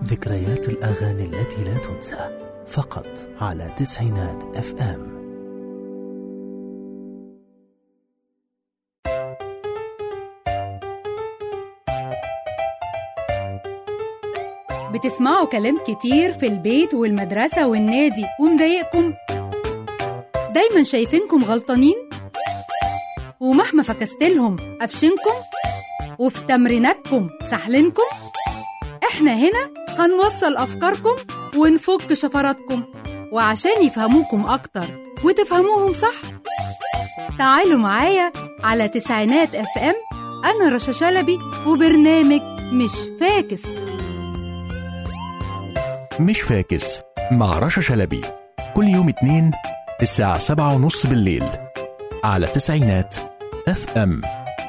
ذكريات الأغاني التي لا تنسى فقط على تسعينات اف ام بتسمعوا كلام كتير في البيت والمدرسة والنادي ومضايقكم دايما شايفينكم غلطانين ومهما فكستلهم قفشنكم وفي تمريناتكم سحلنكم احنا هنا هنوصل أفكاركم ونفك شفراتكم وعشان يفهموكم أكتر وتفهموهم صح تعالوا معايا على تسعينات اف ام أنا رشا شلبي وبرنامج مش فاكس مش فاكس مع رشا شلبي كل يوم اتنين الساعة سبعة ونص بالليل على تسعينات اف ام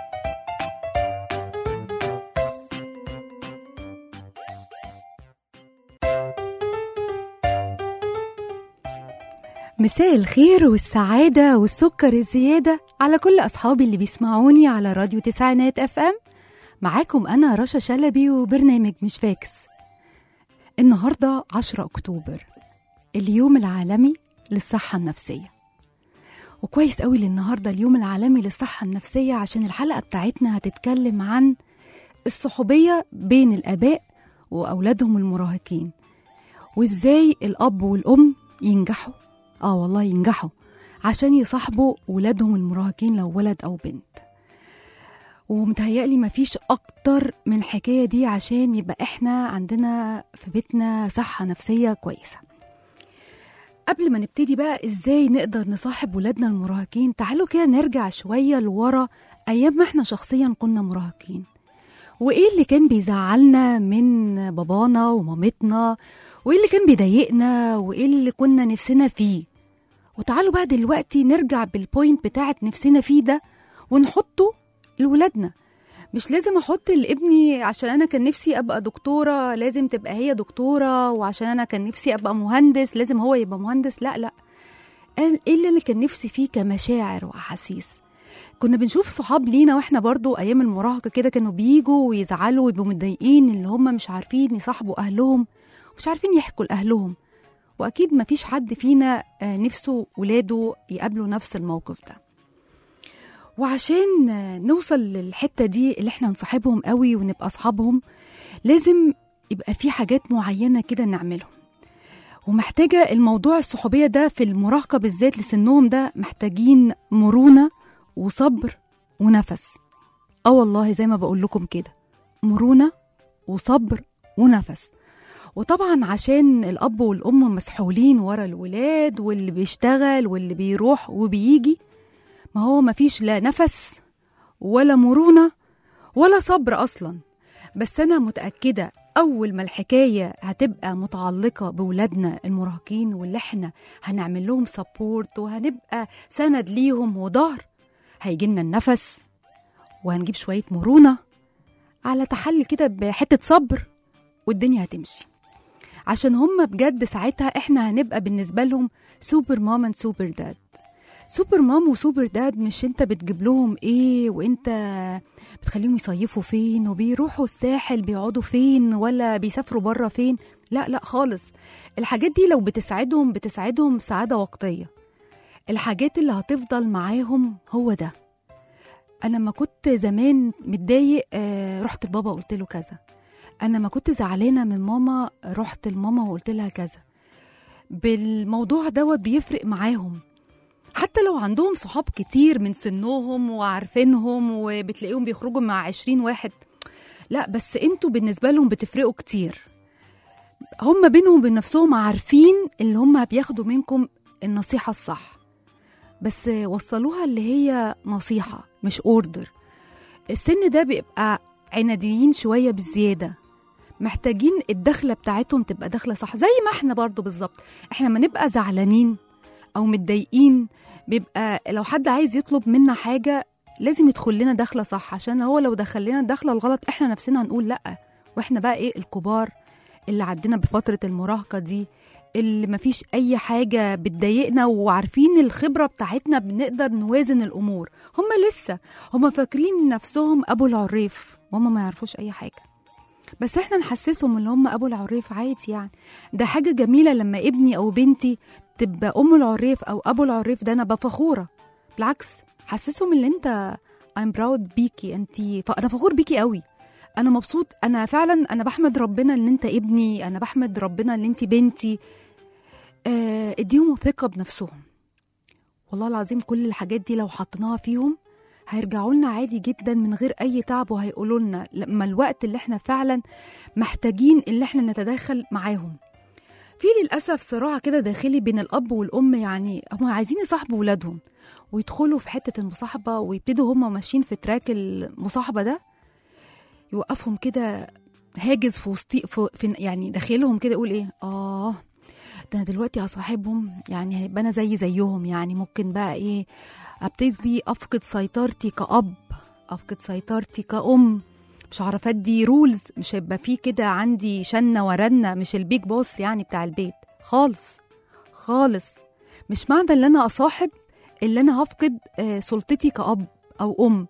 مساء الخير والسعادة والسكر الزيادة على كل أصحابي اللي بيسمعوني على راديو تسعينات اف ام معاكم أنا رشا شلبي وبرنامج مش فاكس النهاردة 10 أكتوبر اليوم العالمي للصحة النفسية وكويس قوي النهاردة اليوم العالمي للصحة النفسية عشان الحلقة بتاعتنا هتتكلم عن الصحوبية بين الآباء وأولادهم المراهقين وإزاي الأب والأم ينجحوا آه والله ينجحوا عشان يصاحبوا ولادهم المراهقين لو ولد أو بنت ومتهيألي مفيش أكتر من الحكاية دي عشان يبقى إحنا عندنا في بيتنا صحة نفسية كويسة قبل ما نبتدي بقى إزاي نقدر نصاحب ولادنا المراهقين تعالوا كده نرجع شوية لورا أيام ما إحنا شخصيا كنا مراهقين وإيه اللي كان بيزعلنا من بابانا ومامتنا وإيه اللي كان بيضايقنا وإيه اللي كنا نفسنا فيه وتعالوا بقى دلوقتي نرجع بالبوينت بتاعت نفسنا فيه ده ونحطه لولادنا مش لازم احط لابني عشان انا كان نفسي ابقى دكتوره لازم تبقى هي دكتوره وعشان انا كان نفسي ابقى مهندس لازم هو يبقى مهندس لا لا ايه اللي انا كان نفسي فيه كمشاعر واحاسيس كنا بنشوف صحاب لينا واحنا برضو ايام المراهقه كده كانوا بيجوا ويزعلوا ويبقوا متضايقين اللي هم مش عارفين يصاحبوا اهلهم مش عارفين يحكوا لاهلهم واكيد مفيش حد فينا آه، نفسه ولاده يقابلوا نفس الموقف ده وعشان آه، نوصل للحته دي اللي احنا نصاحبهم قوي ونبقى اصحابهم لازم يبقى في حاجات معينه كده نعملهم ومحتاجه الموضوع الصحوبيه ده في المراهقه بالذات لسنهم ده محتاجين مرونه وصبر ونفس اه والله زي ما بقول لكم كده مرونه وصبر ونفس وطبعا عشان الاب والام مسحولين ورا الولاد واللي بيشتغل واللي بيروح وبيجي ما هو مفيش لا نفس ولا مرونه ولا صبر اصلا بس انا متاكده اول ما الحكايه هتبقى متعلقه بولادنا المراهقين واللي احنا هنعمل لهم سبورت وهنبقى سند ليهم وظهر هيجي لنا النفس وهنجيب شويه مرونه على تحلي كده بحته صبر والدنيا هتمشي عشان هم بجد ساعتها احنا هنبقى بالنسبه لهم سوبر مام اند سوبر داد سوبر مام وسوبر داد مش انت بتجيب لهم ايه وانت بتخليهم يصيفوا فين وبيروحوا الساحل بيقعدوا فين ولا بيسافروا بره فين لا لا خالص الحاجات دي لو بتساعدهم بتساعدهم سعاده وقتيه الحاجات اللي هتفضل معاهم هو ده انا ما كنت زمان متضايق آه رحت لبابا قلت له كذا انا ما كنت زعلانه من ماما رحت لماما وقلت لها كذا بالموضوع دوت بيفرق معاهم حتى لو عندهم صحاب كتير من سنهم وعارفينهم وبتلاقيهم بيخرجوا مع عشرين واحد لا بس انتوا بالنسبة لهم بتفرقوا كتير هم بينهم وبين نفسهم عارفين اللي هم بياخدوا منكم النصيحة الصح بس وصلوها اللي هي نصيحة مش اوردر السن ده بيبقى عناديين شوية بزيادة محتاجين الدخلة بتاعتهم تبقى دخلة صح زي ما احنا برضو بالظبط احنا ما نبقى زعلانين او متضايقين بيبقى لو حد عايز يطلب منا حاجة لازم يدخل لنا دخلة صح عشان هو لو دخل لنا الدخلة الغلط احنا نفسنا هنقول لأ واحنا بقى ايه الكبار اللي عدينا بفترة المراهقة دي اللي مفيش أي حاجة بتضايقنا وعارفين الخبرة بتاعتنا بنقدر نوازن الأمور هم لسه هم فاكرين نفسهم أبو العريف وهم ما يعرفوش أي حاجة بس احنا نحسسهم ان هم ابو العريف عادي يعني ده حاجه جميله لما ابني او بنتي تبقى ام العريف او ابو العريف ده انا بفخوره بالعكس حسسهم ان انت I'm proud بيكي انت انا فخور بيكي قوي انا مبسوط انا فعلا انا بحمد ربنا ان انت ابني انا بحمد ربنا ان انت بنتي آه، اديهم ثقه بنفسهم والله العظيم كل الحاجات دي لو حطيناها فيهم هيرجعوا لنا عادي جدا من غير اي تعب وهيقولوا لنا لما الوقت اللي احنا فعلا محتاجين اللي احنا نتداخل معاهم في للاسف صراع كده داخلي بين الاب والام يعني هم عايزين يصاحبوا ولادهم ويدخلوا في حته المصاحبه ويبتدوا هم ماشيين في تراك المصاحبه ده يوقفهم كده هاجس في وسطي في في- يعني داخلهم كده يقول ايه اه ده انا دلوقتي هصاحبهم يعني هيبقى انا زي زيهم يعني ممكن بقى ايه ابتدي افقد سيطرتي كأب افقد سيطرتي كأم مش هعرف ادي رولز مش هيبقى فيه كده عندي شنة ورنة مش البيج بوس يعني بتاع البيت خالص خالص مش معنى ان انا اصاحب اللي انا هفقد آه، سلطتي كأب او ام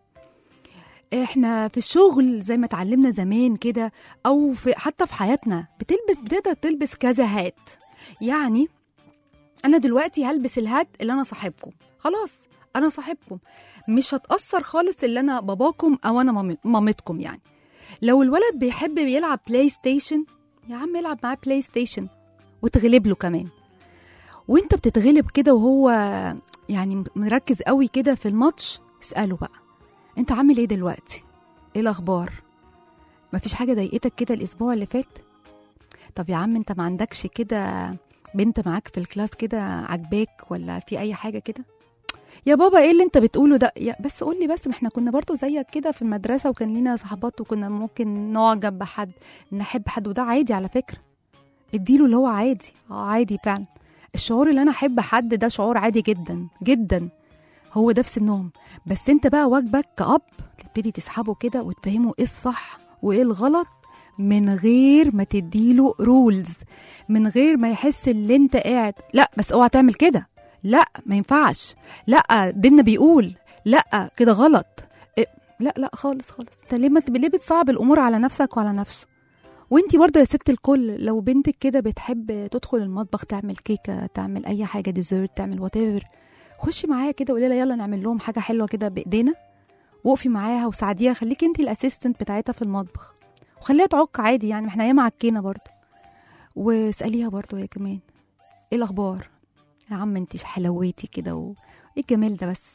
احنا في الشغل زي ما اتعلمنا زمان كده او في حتى في حياتنا بتلبس بتقدر تلبس كذا هات يعني انا دلوقتي هلبس الهات اللي انا صاحبكم خلاص انا صاحبكم مش هتاثر خالص اللي انا باباكم او انا مامي- مامتكم يعني لو الولد بيحب يلعب بلاي ستيشن يا عم العب معاه بلاي ستيشن وتغلب له كمان وانت بتتغلب كده وهو يعني مركز قوي كده في الماتش اساله بقى انت عامل ايه دلوقتي ايه الاخبار مفيش حاجه ضايقتك كده الاسبوع اللي فات طب يا عم انت ما عندكش كده بنت معاك في الكلاس كده عجباك ولا في اي حاجه كده يا بابا ايه اللي انت بتقوله ده يا بس قول لي بس ما احنا كنا برضو زيك كده في المدرسه وكان لينا صحبات وكنا ممكن نعجب بحد نحب حد وده عادي على فكره اديله اللي هو عادي اه عادي فعلا الشعور اللي انا احب حد ده شعور عادي جدا جدا هو ده في سنهم بس انت بقى واجبك كأب تبتدي تسحبه كده وتفهمه ايه الصح وايه الغلط من غير ما تديله رولز من غير ما يحس ان انت قاعد لا بس اوعى تعمل كده لا ما ينفعش لا ديننا بيقول لا كده غلط إيه؟ لا لا خالص خالص انت ليه ما ليه بتصعب الامور على نفسك وعلى نفسه وانتي برضه يا ست الكل لو بنتك كده بتحب تدخل المطبخ تعمل كيكه تعمل اي حاجه ديزرت تعمل وات خشي معايا كده وقولي لها يلا نعمل لهم حاجه حلوه كده بايدينا وقفي معاها وساعديها خليكي انت الاسيستنت بتاعتها في المطبخ وخليها تعك عادي يعني ما احنا ياما عكينا برضه واساليها برضه هي كمان ايه الاخبار يا عم انت حلويتي كده و... ايه الجمال ده بس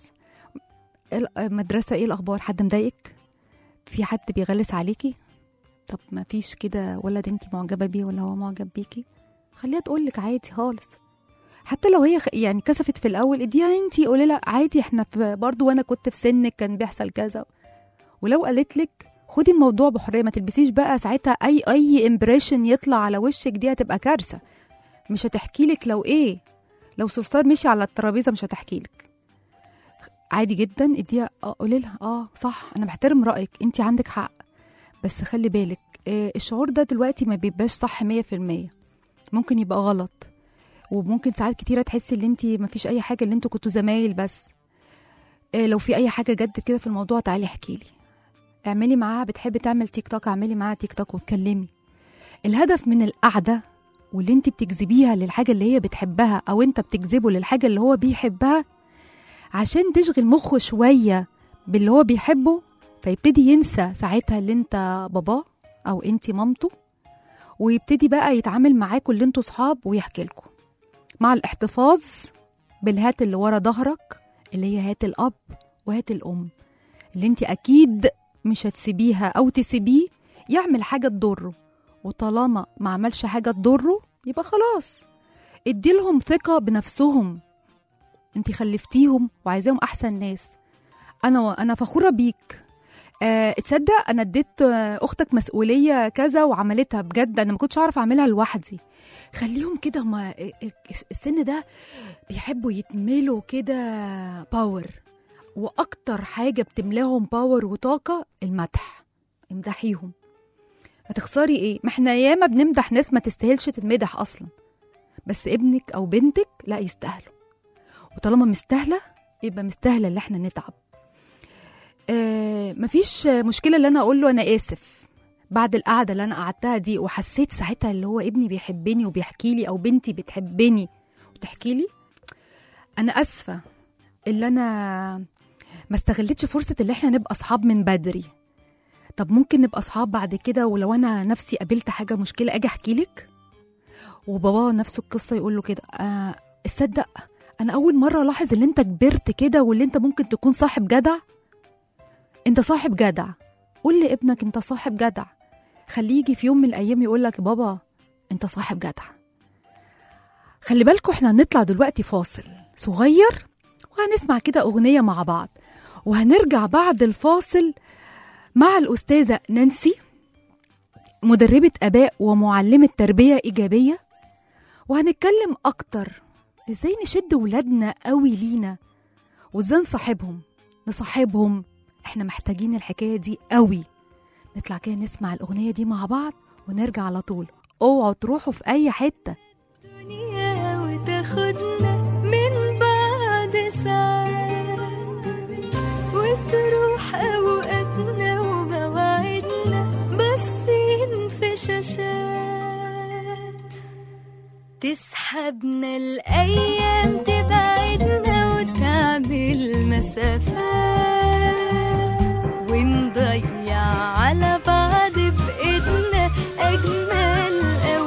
ال- المدرسه ايه الاخبار حد مضايقك في حد بيغلس عليكي طب ما فيش كده ولد انت معجبه بيه ولا هو معجب بيكي خليها تقولك عادي خالص حتى لو هي خ- يعني كسفت في الاول اديها انتي قولي لها عادي احنا في برضو وانا كنت في سنك كان بيحصل كذا ولو قالت لك خدي الموضوع بحريه ما تلبسيش بقى ساعتها اي اي امبريشن يطلع على وشك دي هتبقى كارثه مش هتحكي لك لو ايه لو صرصار مشي على الترابيزه مش هتحكي لك عادي جدا اديها اه قولي لها اه صح انا بحترم رايك انت عندك حق بس خلي بالك آه الشعور ده دلوقتي ما بيبقاش صح 100% ممكن يبقى غلط وممكن ساعات كتيره تحسي ان انت ما فيش اي حاجه اللي انتوا كنتوا زمايل بس آه لو في اي حاجه جد كده في الموضوع تعالي احكي لي اعملي معاها بتحبي تعمل تيك توك اعملي معاها تيك توك واتكلمي الهدف من القعده واللي انت بتجذبيها للحاجه اللي هي بتحبها او انت بتجذبه للحاجه اللي هو بيحبها عشان تشغل مخه شويه باللي هو بيحبه فيبتدي ينسى ساعتها اللي انت باباه او انت مامته ويبتدي بقى يتعامل معاكوا اللي انتوا صحاب ويحكي لكم مع الاحتفاظ بالهات اللي ورا ظهرك اللي هي هات الاب وهات الام اللي انت اكيد مش هتسيبيها او تسيبيه يعمل حاجه تضره وطالما ما عملش حاجه تضره يبقى خلاص اديلهم ثقه بنفسهم انت خلفتيهم وعايزاهم احسن ناس انا انا فخوره بيك آه، تصدق انا اديت آه، اختك مسؤوليه كذا وعملتها بجد انا ما كنتش اعرف اعملها لوحدي خليهم كده هما السن ده بيحبوا يتملوا كده باور واكتر حاجه بتملاهم باور وطاقه المدح امدحيهم هتخسري ايه ما احنا ياما بنمدح ناس ما تستاهلش تتمدح اصلا بس ابنك او بنتك لا يستاهلوا وطالما مستاهله يبقى مستاهله اللي احنا نتعب آه مفيش مشكله اللي انا اقول له انا اسف بعد القعده اللي انا قعدتها دي وحسيت ساعتها اللي هو ابني بيحبني وبيحكي لي او بنتي بتحبني وتحكي لي انا اسفه اللي انا ما استغلتش فرصه اللي احنا نبقى اصحاب من بدري طب ممكن نبقى اصحاب بعد كده ولو انا نفسي قابلت حاجه مشكله اجي احكي لك وبابا نفس القصه يقول له كده آه تصدق انا اول مره الاحظ ان انت كبرت كده واللي انت ممكن تكون صاحب جدع انت صاحب جدع قول لابنك انت صاحب جدع خليه يجي في يوم من الايام يقول لك بابا انت صاحب جدع خلي بالكوا احنا هنطلع دلوقتي فاصل صغير وهنسمع كده اغنيه مع بعض وهنرجع بعد الفاصل مع الاستاذه نانسي مدربه اباء ومعلمه تربيه ايجابيه وهنتكلم اكتر ازاي نشد ولادنا قوي لينا وازاي نصاحبهم نصاحبهم احنا محتاجين الحكايه دي قوي نطلع كده نسمع الاغنيه دي مع بعض ونرجع على طول اوعوا تروحوا في اي حته الدنيا وتاخدنا من بعد ساعات وتروح أوقاتنا ومواعيدنا باصين في شاشات تسحبنا الأيام تبعدنا وتعمل مسافات ونضيع على بعض بإيدنا أجمل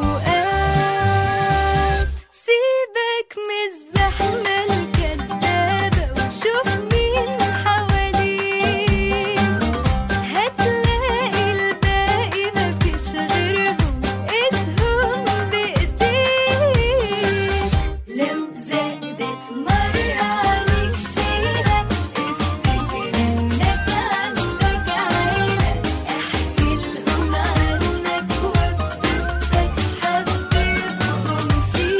أوقات سيبك من الزحمة الكدابة وشوف مين حواليك هتلاقي الباقي مفيش غيرهم ايدهم بايديك لو زادت مرة عليك شيلة افتكر انك عندك عيلة احكي لهم عنك وبدك حبيبهم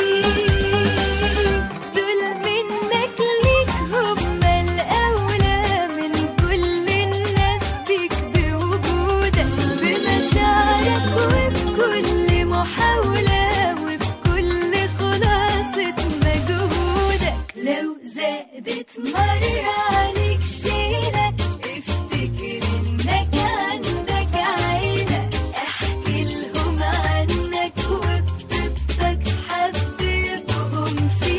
فيك دول منك ليك هم الأولى من كل الناس بيك بوجودك بمشاعرك وبكل محاولة وبكل خلاصة مجهودك لو زادت مرة عليك شيلة افتكر انك عندك عيلة احكي لهم عنك وبطيبتك حبيبهم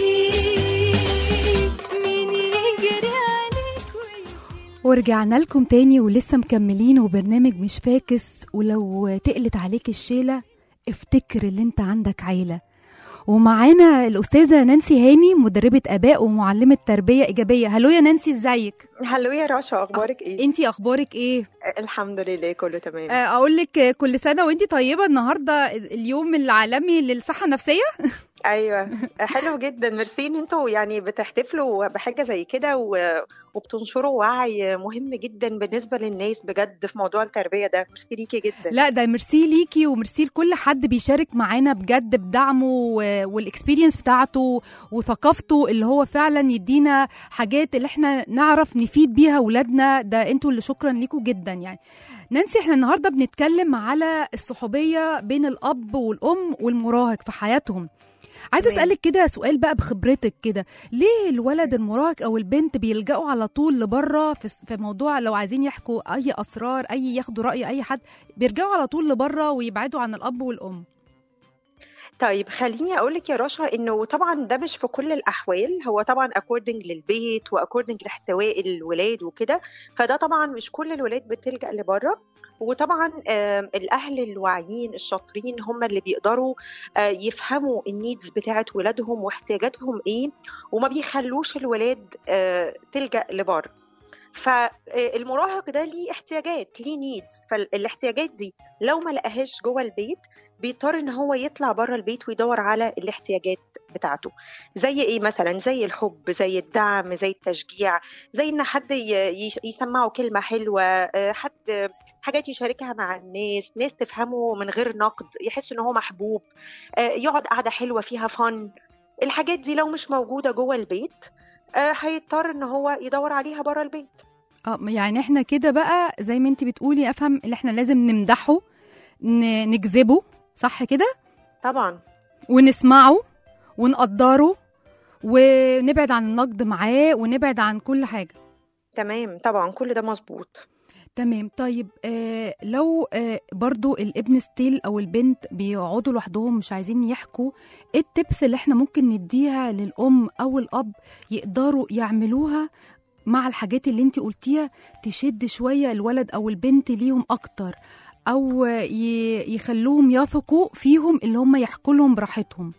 فيك مين يجري عليك ويشيل ورجعنا لكم تاني ولسه مكملين وبرنامج مش فاكس ولو تقلت عليك الشيلة افتكر اللي انت عندك عيلة ومعانا الأستاذة نانسي هاني مدربة آباء ومعلمة تربية إيجابية هلو يا نانسي ازيك هلو يا رشا اخبارك ايه انتي أخبارك ايه الحمد لله كله تمام آه، أقول لك كل سنة وانتي طيبة النهاردة اليوم العالمي للصحة النفسية ايوه حلو جدا ميرسي ان انتوا يعني بتحتفلوا بحاجه زي كده و... وبتنشروا وعي مهم جدا بالنسبه للناس بجد في موضوع التربيه ده ميرسي ليكي جدا لا ده ميرسي ليكي وميرسي لكل حد بيشارك معانا بجد بدعمه و- والاكسبيرينس بتاعته وثقافته اللي هو فعلا يدينا حاجات اللي احنا نعرف نفيد بيها ولادنا ده انتوا اللي شكرا ليكم جدا يعني نانسي احنا النهارده بنتكلم على الصحوبيه بين الاب والام والمراهق في حياتهم عايزه تمام. اسالك كده سؤال بقى بخبرتك كده ليه الولد المراهق او البنت بيلجأوا على طول لبره في في موضوع لو عايزين يحكوا اي اسرار اي ياخدوا راي اي حد بيرجعوا على طول لبره ويبعدوا عن الاب والام طيب خليني اقول لك يا رشا انه طبعا ده مش في كل الاحوال هو طبعا اكوردنج للبيت واكوردنج لاحتواء الولاد وكده فده طبعا مش كل الولاد بتلجأ لبره وطبعا آم، الاهل الواعيين الشاطرين هم اللي بيقدروا آه، يفهموا النيدز بتاعت ولادهم واحتياجاتهم ايه وما بيخلوش الولاد آه، تلجأ لبره فالمراهق ده ليه احتياجات ليه نيدز فالاحتياجات دي لو ما لقاهاش جوه البيت بيضطر ان هو يطلع بره البيت ويدور على الاحتياجات بتاعته زي ايه مثلا زي الحب زي الدعم زي التشجيع زي ان حد ي- يش- يسمعه كلمه حلوه آه، حد حاجات يشاركها مع الناس ناس تفهمه من غير نقد يحس ان هو محبوب آه، يقعد قعده حلوه فيها فن الحاجات دي لو مش موجوده جوه البيت آه، هيضطر ان هو يدور عليها بره البيت اه يعني احنا كده بقى زي ما انت بتقولي افهم اللي احنا لازم نمدحه ن- نجذبه صح كده طبعا ونسمعه ونقدره ونبعد عن النقد معاه ونبعد عن كل حاجه تمام طبعا كل ده مظبوط تمام طيب آه لو آه برضو الابن ستيل او البنت بيقعدوا لوحدهم مش عايزين يحكوا ايه التبس اللي احنا ممكن نديها للام او الاب يقدروا يعملوها مع الحاجات اللي انت قلتيها تشد شويه الولد او البنت ليهم اكتر او ي- يخلوهم يثقوا فيهم اللي هم يحكوا لهم براحتهم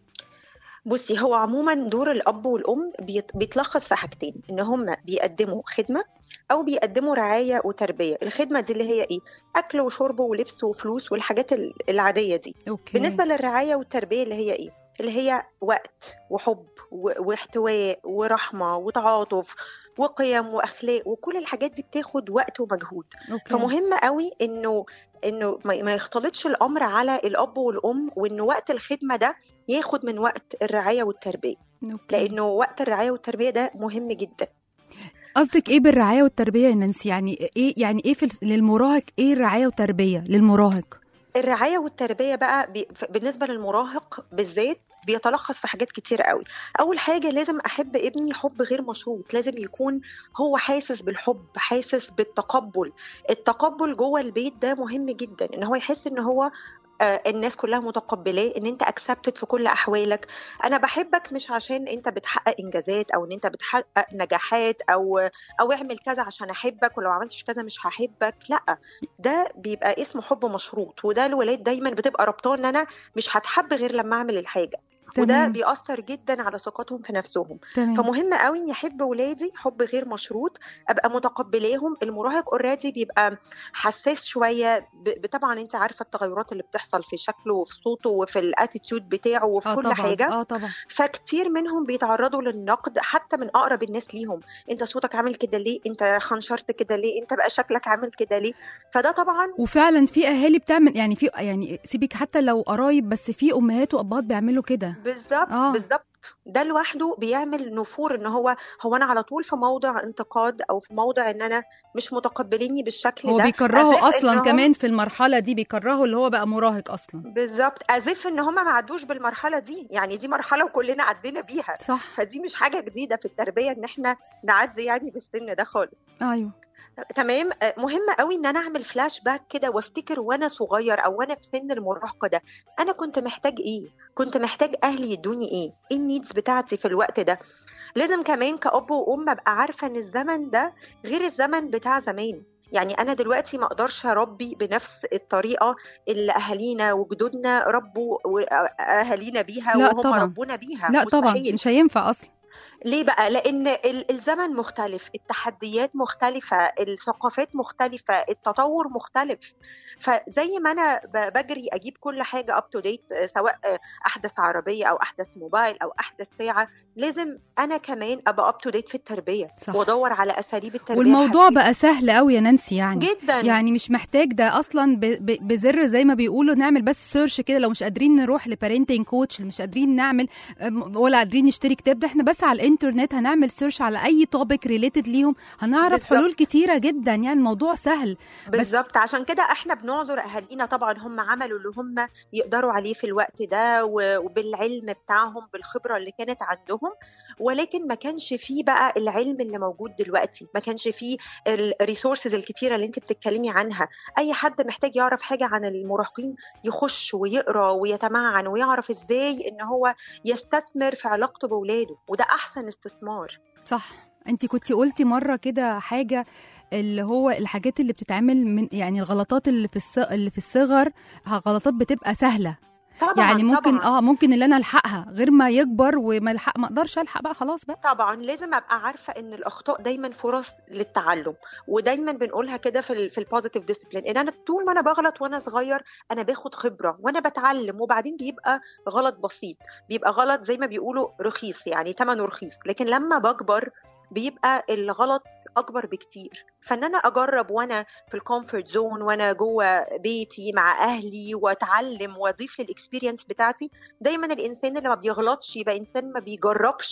بصي هو عموما دور الاب والام بيت- بيتلخص في حاجتين ان هم بيقدموا خدمه او بيقدموا رعايه وتربيه الخدمه دي اللي هي ايه اكل وشرب ولبس وفلوس والحاجات ال- العاديه دي اوكي بالنسبه للرعايه والتربيه اللي هي ايه اللي هي وقت وحب و- واحتواء ورحمه وتعاطف وقيم واخلاق وكل الحاجات دي بتاخد وقت ومجهود اوكي فمهم قوي انه انه ما ما يختلطش الامر على الاب والام وان وقت الخدمه ده ياخد من وقت الرعايه والتربيه أوكي. لانه وقت الرعايه والتربيه ده مهم جدا قصدك ايه بالرعايه والتربيه يا نانسي يعني ايه يعني ايه في الس- للمراهق ايه الرعايه والتربيه للمراهق الرعايه والتربيه بقى بي- ف- بالنسبه للمراهق بالذات بيتلخص في حاجات كتير قوي اول حاجه لازم احب ابني حب غير مشروط لازم يكون هو حاسس بالحب حاسس بالتقبل التقبل جوه البيت ده مهم جدا ان هو يحس ان هو آه، الناس كلها متقبلاه ان انت اكسبتد في كل احوالك انا بحبك مش عشان انت بتحقق انجازات او ان انت بتحقق نجاحات او او اعمل كذا عشان احبك ولو عملتش كذا مش هحبك لا ده بيبقى اسمه حب مشروط وده الولاد دايما بتبقى ربطاه ان انا مش هتحب غير لما اعمل الحاجه وده تمام بيأثر جدا على ثقتهم في نفسهم تمام فمهم قوي اني احب ولادي حب غير مشروط ابقى متقبلاهم المراهق اوريدي بيبقى حساس شويه ب- ب- طبعا انت عارفه التغيرات اللي بتحصل في شكله وفي صوته وفي الاتيتيود بتاعه وفي اه كل طبعا حاجه اه طبعا فكتير منهم بيتعرضوا للنقد حتى من اقرب الناس ليهم انت صوتك عامل كده ليه انت خنشرت كده ليه انت بقى شكلك عامل كده ليه فده طبعا وفعلا في اهالي بتعمل يعني في يعني سيبك حتى لو قرايب بس في امهات وابهات بيعملوا كده بالظبط آه. بالظبط ده لوحده بيعمل نفور ان هو هو انا على طول في موضع انتقاد او في موضع ان انا مش متقبليني بالشكل هو ده بيكرهوا أزف اصلا إنهم- كمان في المرحله دي بيكرهوا اللي هو بقى مراهق اصلا بالظبط ازف ان هم ما عدوش بالمرحله دي يعني دي مرحله وكلنا عدينا بيها صح فدي مش حاجه جديده في التربيه ان احنا نعدي يعني بالسن ده خالص ايوه تمام آه، مهم قوي ان انا اعمل فلاش باك كده وافتكر وانا صغير او وانا في سن المراهقه ده انا كنت محتاج ايه كنت محتاج اهلي يدوني ايه ايه النيدز بتاعتي في الوقت ده لازم كمان كأب وأم أبقى عارفة إن الزمن ده غير الزمن بتاع زمان يعني أنا دلوقتي ما أقدرش أربي بنفس الطريقة اللي أهالينا وجدودنا ربوا أهالينا بيها لا وهم طبعا. ربونا بيها لا طبعا مستحيل. مش هينفع اصلا ليه بقى؟ لأن ال- الزمن مختلف، التحديات مختلفة، الثقافات مختلفة، التطور مختلف، فزي ما أنا ب- بجري أجيب كل حاجة أب تو ديت سواء أحدث عربية أو أحدث موبايل أو أحدث ساعة، لازم أنا كمان أبقى أب تو ديت في التربية صح. وأدور على أساليب التربية والموضوع الحديثة. بقى سهل قوي يا نانسي يعني جدا يعني مش محتاج ده اصلا ب- ب- بزر زي ما بيقولوا نعمل بس سيرش كده لو مش قادرين نروح لبارنتنج كوتش مش قادرين نعمل أم، ولا قادرين نشتري كتاب ده احنا بس على الانترنت هنعمل سيرش على اي توبيك ريليتد ليهم هنعرف بالظبط. حلول كتيره جدا يعني الموضوع سهل بالظبط عشان كده احنا بنعذر اهالينا طبعا هم عملوا اللي هم يقدروا عليه في الوقت ده و- وبالعلم بتاعهم بالخبره اللي كانت عندهم ولكن ما كانش فيه بقى العلم اللي موجود دلوقتي ما كانش فيه الريسورسز الكتيره اللي انت بتتكلمي عنها اي حد محتاج يعرف حاجه عن المراهقين يخش ويقرا ويتمعن ويعرف ازاي ان هو يستثمر في علاقته باولاده وده احسن استثمار صح انت كنت قلتي مره كده حاجه اللي هو الحاجات اللي بتتعمل من يعني الغلطات اللي في الص... اللي في الصغر غلطات بتبقى سهله طبعا يعني ممكن طبعا. اه ممكن اللي انا الحقها غير ما يكبر وما الحق ما اقدرش الحق بقى خلاص بقى طبعا لازم ابقى عارفه ان الاخطاء دايما فرص للتعلم ودايما بنقولها كده في ال في البوزيتيف ديسيبلين ان انا طول ما انا بغلط وانا صغير انا باخد خبره وانا بتعلم وبعدين بيبقى غلط بسيط بيبقى غلط زي ما بيقولوا رخيص يعني ثمنه رخيص لكن لما بكبر بيبقى الغلط اكبر بكتير فان انا اجرب وانا في الكومفورت زون وانا جوه بيتي مع اهلي واتعلم واضيف للاكسبيرينس بتاعتي دايما الانسان اللي ما بيغلطش يبقى انسان ما بيجربش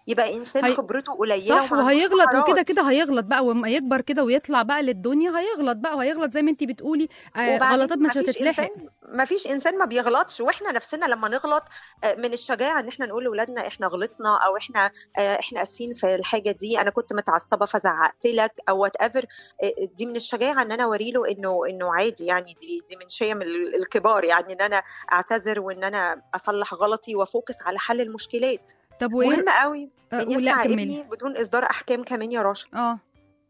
يبقى انسان هي- خبرته قليله صح وما عندوش وهيغلط مهارات. وكده كده هيغلط بقى وما يكبر كده ويطلع بقى للدنيا هيغلط بقى وهيغلط زي ما انت بتقولي آه وبعدين غلطات مش مفيش هتتلحق إنسان ما فيش انسان ما بيغلطش واحنا نفسنا لما نغلط آه، من الشجاعه ان احنا نقول لاولادنا احنا غلطنا او احنا آه، احنا اسفين في الحاجه دي انا كنت متعصبه فزعقت لك او وات ايفر دي من الشجاعه ان انا اوري له انه انه عادي يعني دي دي من شيم ال- الكبار يعني ان انا اعتذر وان انا اصلح غلطي وافوكس على حل المشكلات طب وايه مهم قوي آه، ان ولا يسمع كملي ابني بدون اصدار احكام كمان يا رشا اه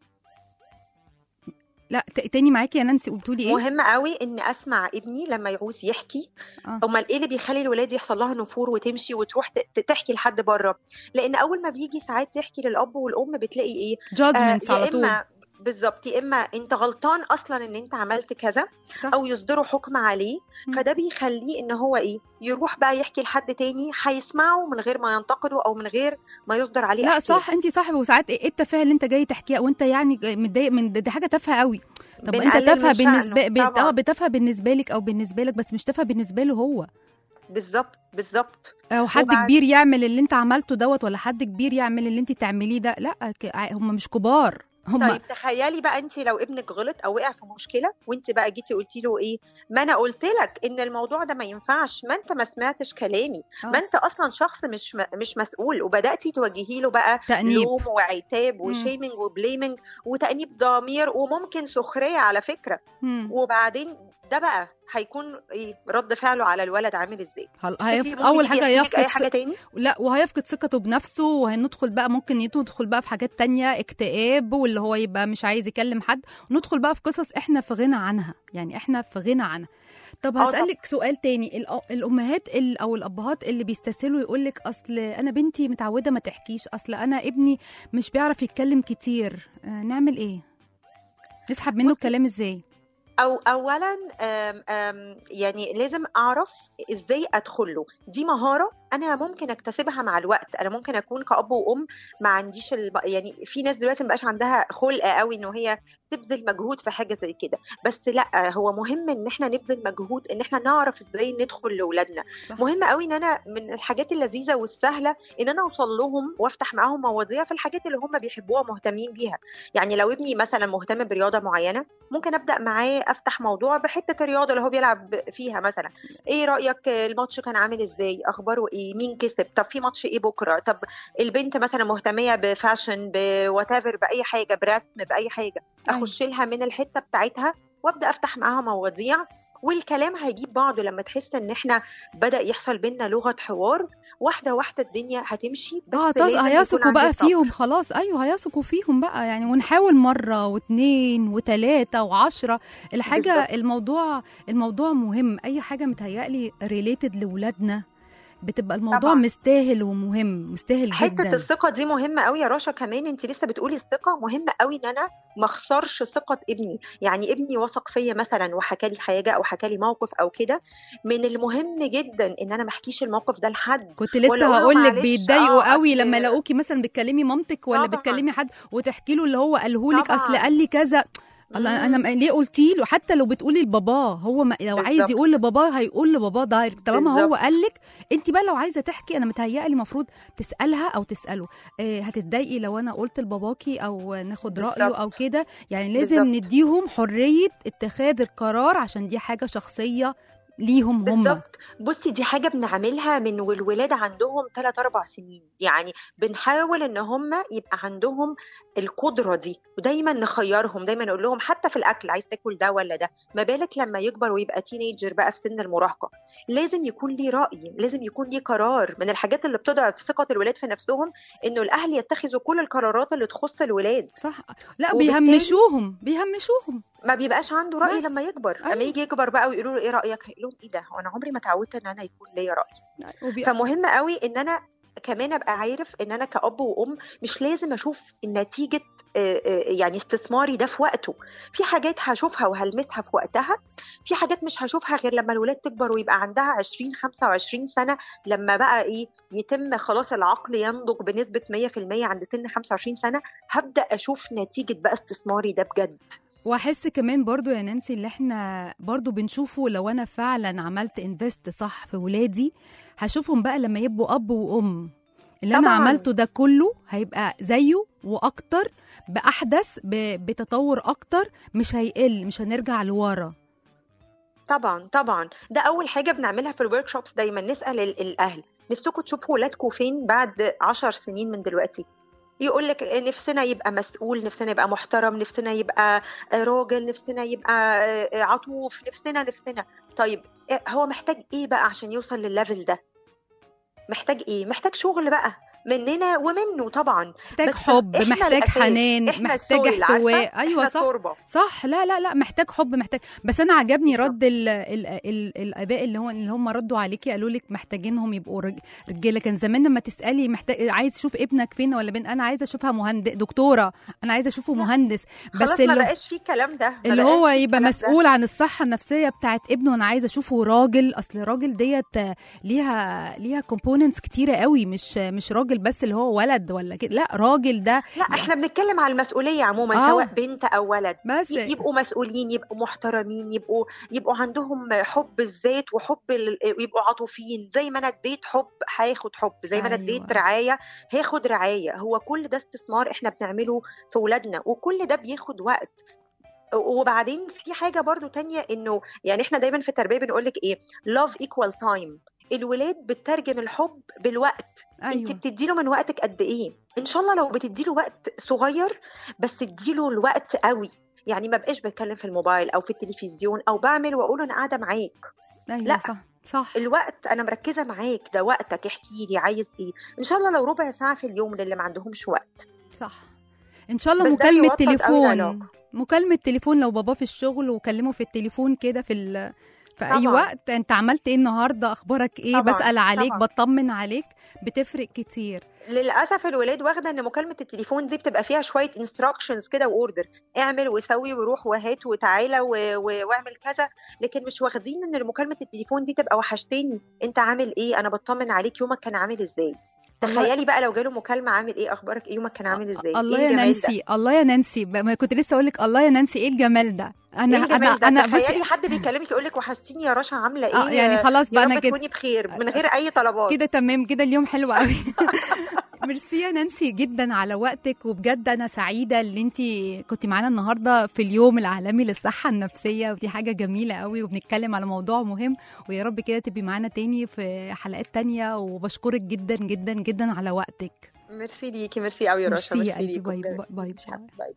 لا ت- تاني معاكي يا نانسي قلتولي ايه مهم قوي ان اسمع ابني لما يعوز يحكي آه. امال ايه اللي بيخلي الولاد يحصل لها نفور وتمشي وتروح ت- ت- تحكي لحد بره لان اول ما بيجي ساعات يحكي للاب والام بتلاقي ايه جادجمنتس على يا طول اما بالظبط يا اما انت غلطان اصلا ان انت عملت كذا صح. او يصدروا حكم عليه مم. فده بيخليه ان هو ايه يروح بقى يحكي لحد تاني هيسمعه من غير ما ينتقده او من غير ما يصدر عليه لا أحكام. صح انت صح وساعات ايه التفاهه اللي انت جاي تحكيها وانت يعني جاي- متضايق من ده, دي حاجه تافهه قوي طب انت بنقلل تافهه من شأنه، بالنسبه بت... طبعاً. اه بتافهه بالنسبه لك او بالنسبه لك بس مش تافهه بالنسبه له هو بالظبط بالظبط او حد وبعد- كبير يعمل اللي انت عملته دوت ولا حد كبير يعمل اللي انت تعمليه ده لا ك- هم مش كبار هم طيب تخيلي بقى انت لو ابنك غلط او وقع في مشكله وانت بقى جيتي قلتي له ايه ما انا قلت لك ان الموضوع ده ما ينفعش ما انت ما سمعتش كلامي آه. ما انت اصلا شخص مش م- مش مسؤول وبداتي توجهي له بقى تأنيب لوم وعتاب مم. وشيمنج وبليمنج وتأنيب ضمير وممكن سخريه على فكره مم. وبعدين ده بقى هيكون ايه رد فعله على الولد عامل ازاي هل- تفتكري هيف... ممكن اول يجي حاجه يحكي لك اي هيفقد حاجه تاني لا وهيفقد ثقته بنفسه وهندخل بقى ممكن يدخل بقى في حاجات تانية اكتئاب واللي هو يبقى مش عايز يكلم حد وندخل بقى في قصص احنا في غنى عنها يعني احنا في غنى عنها طب آه هسألك سؤال تاني الأ- الأمهات ال- أو الأبهات اللي بيستسهلوا يقولك أصل أنا بنتي متعودة ما تحكيش أصل أنا ابني مش بيعرف يتكلم كتير آه نعمل إيه؟ نسحب منه بصي، الكلام إزاي؟ او اولا آم آم يعني لازم اعرف ازاي ادخل له دي مهاره انا ممكن اكتسبها مع الوقت انا ممكن اكون كاب وام ما عنديش الب... يعني في ناس دلوقتي مبقاش عندها خلق قوي ان هي تبذل مجهود في حاجه زي كده بس لا هو مهم ان احنا نبذل مجهود ان احنا نعرف ازاي ندخل لاولادنا صح. مهم قوي ان انا من الحاجات اللذيذه والسهله ان انا اوصل لهم وافتح معاهم مواضيع في الحاجات اللي هم بيحبوها مهتمين بيها يعني لو ابني مثلا مهتم برياضه معينه ممكن ابدا معاه افتح موضوع بحته الرياضه اللي هو بيلعب فيها مثلا ايه رايك الماتش كان عامل ازاي اخباره ايه مين كسب طب في ماتش ايه بكره طب البنت مثلا مهتميه بفاشن بوات باي حاجه برسم باي حاجه أيوة. اخش لها من الحته بتاعتها وابدا افتح معاها مواضيع والكلام هيجيب بعضه لما تحس ان احنا بدا يحصل بينا لغه حوار واحده واحده الدنيا هتمشي بس اه طز... لازم يكون هيثقوا عندي بقى صبر. فيهم خلاص ايوه هيثقوا فيهم بقى يعني ونحاول مره واثنين وثلاثه وعشرة الحاجه بالظبط. الموضوع الموضوع مهم اي حاجه متهيألي ريليتد لاولادنا بتبقى الموضوع طبعاً. مستاهل ومهم مستاهل حته جدا الثقه دي مهمه قوي يا رشا كمان انت لسه بتقولي الثقه مهمه قوي ان انا ما اخسرش ثقه ابني يعني ابني وثق فيا مثلا وحكى لي حاجه او حكى لي موقف او كده من المهم جدا ان انا ما احكيش الموقف ده لحد كنت لسه ولا أقول له هقول لك معلش، بيتضايقوا آه، قوي أصل- لما يلاقوكي مثلا بتكلمي مامتك ولا طبعاً. بتكلمي حد وتحكي له اللي هو قاله لك اصل طبعاً. قال لي كذا الله انا مم. م- ليه قلتي له حتى لو بتقولي لباباه هو ما لو عايز بالظبط. يقول لباباه هيقول لباباه دايركت طالما هو بالظبط. قال لك انت بقى لو عايزه تحكي انا متهيألي المفروض تسالها او تساله آه هتتضايقي لو انا قلت لباباكي او ناخد رايه بالظبط. او كده يعني لازم بالظبط. نديهم حريه اتخاذ القرار عشان دي حاجه شخصيه ليهم هم بالظبط بصي دي حاجه بنعملها من والولاد عندهم 3 4 سنين يعني بنحاول ان هم يبقى عندهم القدره دي ودايما نخيرهم دايما نقول لهم حتى في الاكل عايز تاكل ده ولا ده ما بالك لما يكبر ويبقى تينيجر بقى في سن المراهقه لازم يكون ليه راي لازم يكون ليه قرار من الحاجات اللي بتضعف ثقه الولاد في نفسهم انه الاهل يتخذوا كل القرارات اللي تخص الولاد صح لا وبالتالي- بيهمشوهم بيهمشوهم ما بيبقاش عنده راي بس. لما يكبر أيوة. لما يجي يكبر بقى ويقولوا له ايه رايك هيقول لهم ايه ده هو انا عمري ما اتعودت ان انا يكون ليا راي وبي... فمهم قوي ان انا كمان ابقى عارف ان انا كاب وام مش لازم اشوف نتيجه آه، آه، يعني استثماري ده في وقته في حاجات هشوفها وهلمسها في وقتها في حاجات مش هشوفها غير لما الولاد تكبر ويبقى عندها 20 25 سنه لما بقى ايه يتم خلاص العقل ينضج بنسبه 100% عند سن 25 سنه هبدا اشوف نتيجه بقى استثماري ده بجد واحس كمان برضو يا نانسي اللي احنا برضو بنشوفه لو انا فعلا عملت انفست صح في ولادي هشوفهم بقى لما يبقوا اب وام اللي انا طبعاً. عملته ده كله هيبقى زيه واكتر باحدث ب- بتطور اكتر مش هيقل مش هنرجع لورا طبعا طبعا ده اول حاجه بنعملها في الورك شوبس دايما نسال ال- الاهل نفسكم تشوفوا ولادكم فين بعد عشر سنين من دلوقتي يقول لك نفسنا يبقى مسؤول نفسنا يبقى محترم نفسنا يبقى راجل نفسنا يبقى عطوف نفسنا نفسنا طيب هو محتاج ايه بقى عشان يوصل للليفل ده محتاج ايه محتاج شغل بقى مننا ومنه طبعا محتاج بس حب إحنا محتاج الأساس. حنان إحنا محتاج السويل، عارفة؟ احتواء ايوه احنا صح التربه صح لا لا لا محتاج حب محتاج بس انا عجبني بالظبط. رد ال ال ال الاباء اللي هو اللي هم ردوا عليكي قالوا لك محتاجينهم يبقوا رج- رجاله كان زمان لما تسالي محتاج عايز تشوف ابنك فين ولا بنت انا عايزه اشوفها مهندس دكتوره انا عايزه اشوفه لا. مهندس خلاص بس ما اللي, بقاش فيه الكلام ده ما اللي بقاش هو فيه يبقى الكلام ده. مسؤول عن الصحه النفسيه بتاعت ابنه انا عايزه اشوفه راجل اصل راجل ديت ليها ليها كومبوننتس كتيره قوي مش مش راجل بس اللي هو ولد ولا كده لا راجل ده لا احنا بنتكلم على المسؤوليه عموما آه. سواء بنت او ولد بس ي- يبقوا مسؤولين يبقوا محترمين يبقوا يبقوا عندهم حب الذات وحب ال- يبقوا عاطفيين زي ما انا اديت حب هاخد حب زي ما انا أيوة. اديت رعايه هاخد رعايه هو كل ده استثمار احنا بنعمله في ولادنا وكل ده بياخد وقت وبعدين في حاجه برضو تانية انه يعني احنا دايما في التربيه بنقول لك ايه love equal time الولاد بتترجم الحب بالوقت انت ايوه بتديله من وقتك قد ايه ان شاء الله لو بتديله وقت صغير بس اديله الوقت قوي يعني ما بقاش بتكلم في الموبايل او في التلفزيون او بعمل واقول انا قاعده معاك ايوه لا. صح صح الوقت انا مركزه معاك ده وقتك احكي لي عايز ايه ان شاء الله لو ربع ساعه في اليوم للي ما عندهمش وقت صح ان شاء الله بس ده مكالمه يوطد أوي تليفون العلاقة. مكالمه تليفون لو بابا في الشغل وكلمه في التليفون كده في ال... في اي طبعاً. وقت انت عملت ايه النهارده اخبارك ايه طبعاً، بسال عليك طبعاً. بطمن عليك بتفرق كتير للاسف الولاد واخده ان مكالمه التليفون دي بتبقى فيها شويه انستراكشنز كده واوردر اعمل وسوي وروح وهات وتعالى و... و... واعمل كذا لكن مش واخدين ان مكالمه التليفون دي تبقى وحشتني انت عامل ايه انا بطمن عليك يومك كان عامل ازاي الله- تخيلي بقى لو جاله مكالمه عامل ايه اخبارك ايه يومك كان عامل ازاي الله إيه يا الجمال ده؟ نانسي الله يا نانسي ب- ما كنت لسه اقول لك الله يا نانسي ايه الجمال ده انا ايه انا الجمال ده انا تخيلي بصي حد بيكلمك يقول لك وحشتيني يا رشا عامله ايه آه يعني خلاص يا بقى رب انا كده تكوني بخير من غير اي طلبات كده تمام كده اليوم حلو قوي ميرسي يا نانسي جدا على وقتك وبجد انا سعيده ان انت كنت معانا النهارده في اليوم العالمي للصحه النفسيه ودي حاجه جميله قوي وبنتكلم على موضوع مهم ويا رب كده تبقي معانا تاني في حلقات تانية وبشكرك جدا جدا جدا على وقتك ميرسي ليكي ميرسي قوي يا رشا ميرسي يا ميرسي قلبي. ليكم باي- بجد. باي- ماشي يا باي. حبيبي، باي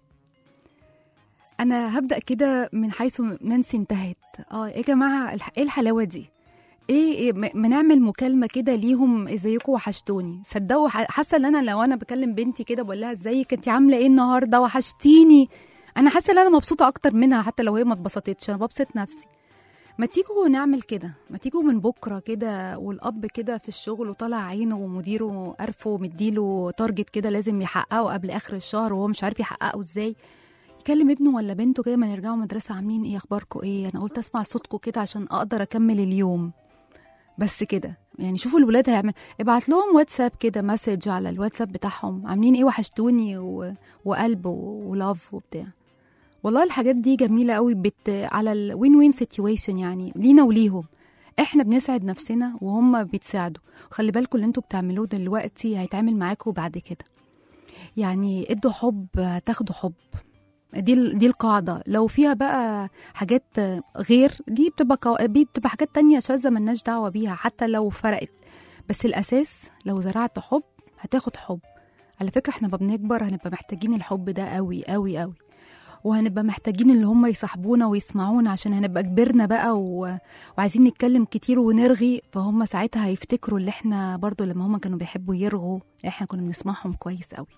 انا هبدا كده من حيث نانسي انتهت اه يا جماعه الح- ايه الحلاوه دي ايه, إيه م- بنعمل مكالمه كده ليهم ازيكم وحشتوني صدقوا ح- حاسه ان انا لو انا بكلم بنتي كده بقول لها ازيك انت عامله ايه النهارده وحشتيني انا حاسه ان انا مبسوطه اكتر منها حتى لو هي ما اتبسطتش انا ببسط نفسي ما تيجوا نعمل كده ما تيجوا من بكره كده والاب كده في الشغل وطالع عينه ومديره قرفه ومديله تارجت كده لازم يحققه قبل اخر الشهر وهو مش عارف يحققه ازاي يكلم ابنه ولا بنته كده ما يرجعوا مدرسة عاملين ايه اخباركم ايه انا قلت اسمع صوتكم كده عشان اقدر اكمل اليوم بس كده يعني شوفوا الولاد هيعمل ابعت لهم واتساب كده مسج على الواتساب بتاعهم عاملين ايه وحشتوني و... وقلب و... ولاف وبتاع والله الحاجات دي جميلة قوي بت... على الوين وين سيتويشن يعني لينا وليهم احنا بنسعد نفسنا وهم بيتساعدوا خلي بالكم اللي انتوا بتعملوه دلوقتي هيتعمل معاكم بعد كده يعني ادوا حب هتاخدوا حب دي ال- دي القاعدة لو فيها بقى حاجات غير دي بتبقى قو... دي بتبقى حاجات تانية شاذة ملناش دعوة بيها حتى لو فرقت بس الأساس لو زرعت حب هتاخد حب على فكرة احنا ما بنكبر هنبقى محتاجين الحب ده قوي قوي قوي وهنبقى محتاجين اللي هم يصاحبونا ويسمعونا عشان هنبقى كبرنا بقى و... وعايزين نتكلم كتير ونرغي فهم ساعتها هيفتكروا اللي احنا برضو لما هم كانوا بيحبوا يرغوا احنا كنا بنسمعهم كويس قوي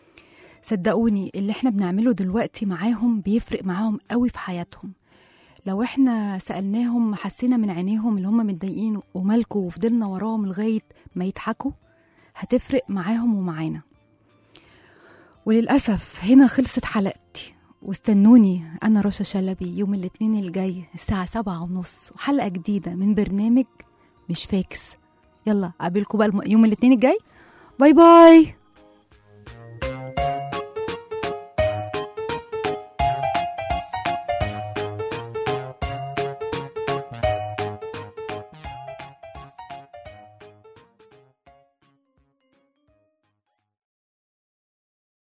صدقوني اللي احنا بنعمله دلوقتي معاهم بيفرق معاهم قوي في حياتهم لو احنا سألناهم حسينا من عينيهم اللي هم متضايقين ومالكوا وفضلنا وراهم لغاية ما يضحكوا هتفرق معاهم ومعانا وللأسف هنا خلصت حلقتي واستنوني أنا رشا شلبي يوم الاثنين الجاي الساعة سبعة ونص وحلقة جديدة من برنامج مش فاكس يلا أقابلكم بقى الم- يوم الاثنين الجاي باي باي